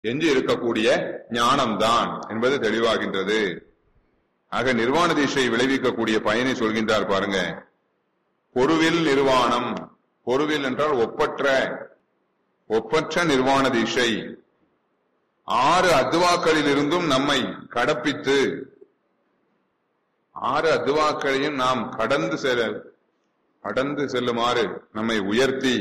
எஞ்சி இருக்கக்கூடிய ஞானம்தான் என்பது தெளிவாகின்றது ஆக நிர்வாண தீட்சை விளைவிக்கக்கூடிய பயனை சொல்கின்றார் பாருங்க பொருவில் நிர்வாணம் பொருவில் என்றால் ஒப்பற்ற ஒப்பற்ற நிர்வாண தீட்சை ஆறு அத்துவாக்களில் இருந்தும் நம்மை கடப்பித்து ஆறு அத்துவாக்களையும் நாம் கடந்து செல்ல கடந்து செல்லுமாறு நம்மை உயர்த்தி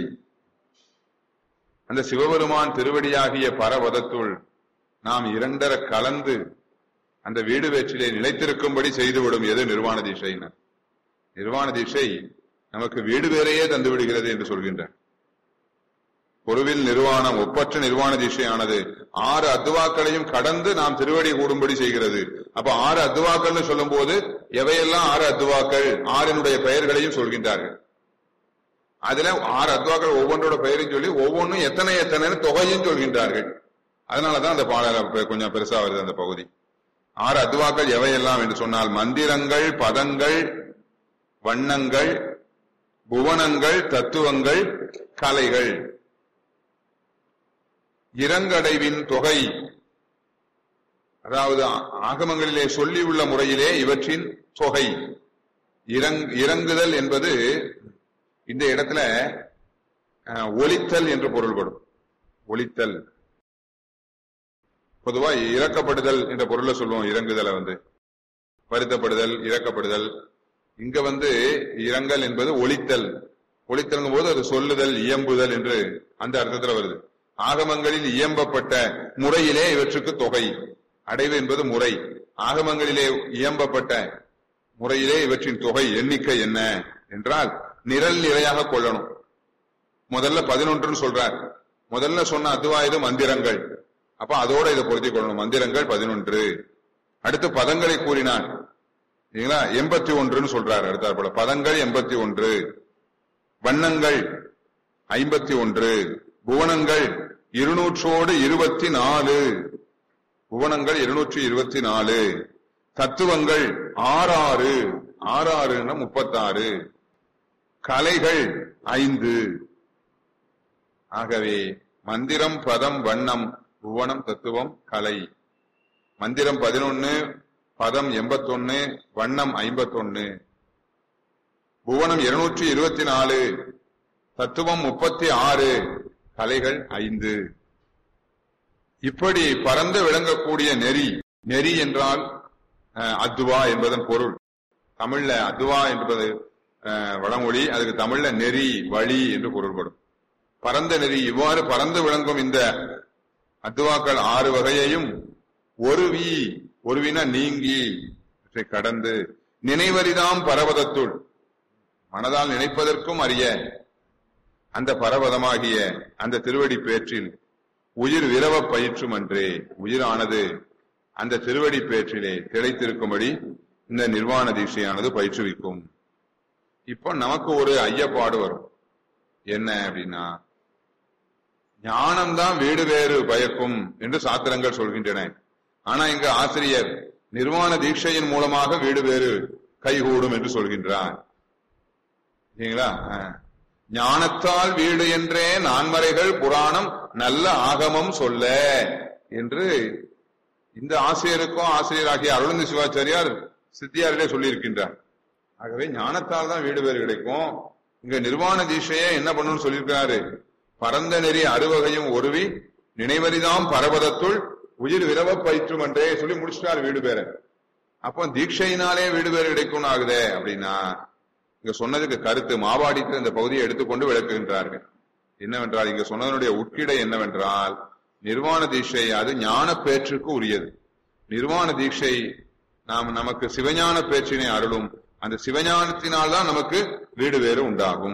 அந்த சிவபெருமான் திருவடியாகிய பரவதத்துள் நாம் இரண்டர கலந்து அந்த வீடு வேற்றிலே நிலைத்திருக்கும்படி செய்துவிடும் எது நிர்வாண தீட்சையினர் நிர்வாண தீட்சை நமக்கு வீடு வேறையே தந்து விடுகிறது என்று சொல்கின்றார் பொருவில் நிர்வாணம் ஒப்பற்ற நிர்வாண தீட்சையானது ஆறு அத்துவாக்களையும் கடந்து நாம் திருவடி கூடும்படி செய்கிறது அப்ப ஆறு அத்துவாக்கள்னு சொல்லும் போது எவையெல்லாம் ஆறு அத்துவாக்கள் ஆறினுடைய பெயர்களையும் சொல்கின்றார்கள் அதுல ஆறு அத்வாக்கள் ஒவ்வொன்றோட பெயரையும் சொல்லி ஒவ்வொன்றும் எத்தனை எத்தனை தொகையும் சொல்கின்றார்கள் அதனாலதான் அந்த பாடல பெ- கொஞ்சம் பெருசா வருது அந்த பகுதி ஆறு அத்வாக்கள் எவையெல்லாம் என்று சொன்னால் மந்திரங்கள் பதங்கள் வண்ணங்கள் புவனங்கள் தத்துவங்கள் கலைகள் இறங்கடைவின் தொகை அதாவது ஆ- ஆகமங்களிலே சொல்லியுள்ள முறையிலே இவற்றின் தொகை இறங் இறங்குதல் என்பது இந்த இடத்துல அஹ், ஒலித்தல் என்று பொருள்படும் ஒலித்தல் பொதுவா இறக்கப்படுதல் என்ற பொருள்ல சொல்லுவோம் இறங்குதலை வந்து வருத்தப்படுதல் இறக்கப்படுதல் இங்க வந்து இரங்கல் என்பது ஒலித்தல் ஒலித்தல்ங்கும் போது அது சொல்லுதல் இயம்புதல் என்று அந்த அர்த்தத்துல வருது ஆகமங்களில் இயம்பப்பட்ட முறையிலே இவற்றுக்கு தொகை அடைவு என்பது முறை ஆகமங்களிலே இயம்பப்பட்ட முறையிலே இவற்றின் தொகை எண்ணிக்கை என்ன என்றால் நிரல் நிறையாக கொள்ளணும் முதல்ல பதினொன்றுன்னு சொல்றார் முதல்ல சொன்ன அத்துவாயுது மந்திரங்கள் அப்ப அதோட இதை பொருத்திக் கொள்ளணும் மந்திரங்கள் பதினொன்று அடுத்து பதங்களை கூறினார் சரிங்களா எண்பத்தி ஒன்றுன்னு சொல்றார் அடுத்தாற் போல பதங்கள் எண்பத்தி ஒன்று வண்ணங்கள் ஐம்பத்தி ஒன்று புவனங்கள் இருநூற்றோடு இருபத்தி நாலு புவனங்கள் இருநூற்றி இருபத்தி நாலு தத்துவங்கள் ஆறாறு ஆறாறுன்னா முப்பத்தாறு கலைகள் ஐந்து ஆகவே மந்திரம் பதம் வண்ணம் புவனம் தத்துவம் கலை மந்திரம் பதினொன்னு பதம் எண்பத்தொன்னு வண்ணம் ஐம்பத்தொன்னு புவனம் இருநூற்றி இருபத்தி நாலு தத்துவம் முப்பத்தி ஆறு கலைகள் ஐந்து இப்படி பறந்து விளங்கக்கூடிய நெறி நெறி என்றால் அஹ், அத்துவா என்பதன் பொருள் தமிழ்ல அத்துவா என்பது அஹ், வடமொழி அதுக்கு தமிழ்ல நெறி வழி என்று பொருள்படும் பரந்த நெறி இவ்வாறு பறந்து விளங்கும் இந்த அத்துவாக்கள் ஆறு வகையையும் ஒருவி ஒருவின நீங்கி இவற்றை கடந்து நினைவரிதாம் பரவதத்துள் மனதால் நினைப்பதற்கும் அறிய அந்த பரவதமாகிய அந்த திருவடி பேற்றில் உயிர் விரவ பயிற்றும் அன்றே உயிரானது அந்த திருவடி பேற்றிலே திளைத்திருக்கும்படி இந்த நிர்வாண தீட்சையானது பயிற்றுவிக்கும் இப்போ நமக்கு ஒரு ஐயப்பாடு வரும் என்ன அப்படின்னா ஞானம்தான் வீடு வேறு பயக்கும் என்று சாத்திரங்கள் சொல்கின்றன ஆனா இங்க ஆசிரியர் நிர்வாண தீட்சையின் மூலமாக வீடு வேறு கைகூடும் என்று சொல்கின்றார் சரிங்களா ஆ. ஞானத்தால் வீடு என்றே நான்மறைகள் புராணம் நல்ல ஆகமம் சொல்ல என்று இந்த ஆசிரியருக்கும் ஆசிரியராகிய அருளந்தி சிவாச்சாரியார் சித்தியாரிலே சொல்லியிருக்கின்றார் ஆகவே ஞானத்தால் தான் வீடு பேர் கிடைக்கும் இங்க நிர்வாண தீட்சையே என்ன பண்ணணும்னு சொல்லியிருக்கிறாரு பரந்த நெறி அறுவகையும் ஒருவி நினைவரிதாம் பரவதத்துள் உயிர் விரவ பயிற்றும் என்றே சொல்லி முடிச்சிட்டாரு வீடு பேரை அப்போ தீட்சையினாலே வீடு பேர் கிடைக்கும்னு ஆகுதே அப்படின்னா இங்க சொன்னதுக்கு கருத்து மாவாடித்து இந்த பகுதியை எடுத்துக்கொண்டு விளக்குகின்றார்கள் என்னவென்றால் இங்க சொன்னதனுடைய உட்கிடை என்னவென்றால் நிர்வாண தீட்சை அது ஞான பேற்றுக்கு உரியது நிர்வாண தீட்சை நாம் நமக்கு சிவஞான பேச்சினை அருளும் அந்த சிவஞானத்தினால் தான் நமக்கு வீடு வேறு உண்டாகும்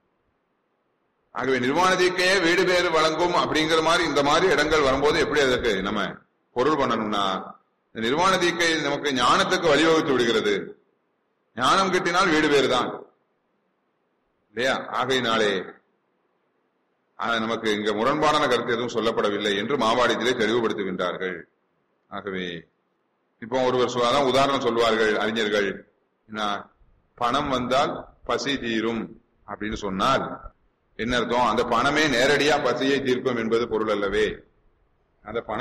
ஆகவே நிர்வாண தீக்கையே வீடு வேறு வழங்கும் அப்படிங்கிற மாதிரி இந்த மாதிரி இடங்கள் வரும்போது எப்படி அதற்கு நம்ம பொருள் பண்ணணும்னா இந்த நிர்வாண தீக்கை நமக்கு ஞானத்துக்கு வழிவகுத்து விடுகிறது ஞானம் கிட்டினால் வீடு வேறு தான் இல்லையா ஆகையினாலே ஆக, நமக்கு இங்க முரண்பாடான கருத்து எதுவும் சொல்லப்படவில்லை என்று மாவாடியத்திலே தெளிவுபடுத்துகின்றார்கள் ஆகவே இப்போ ஒருவர் சொல்~ அதான் உதாரணம் சொல்வார்கள் அறிஞர்கள் என்ன, பணம் வந்தால் பசி தீரும் அப்படின்னு சொன்னால் என்ன அர்த்தம் அந்த பணமே நேரடியா பசியை தீர்க்கும் என்பது பொருள் அல்லவே அந்த பண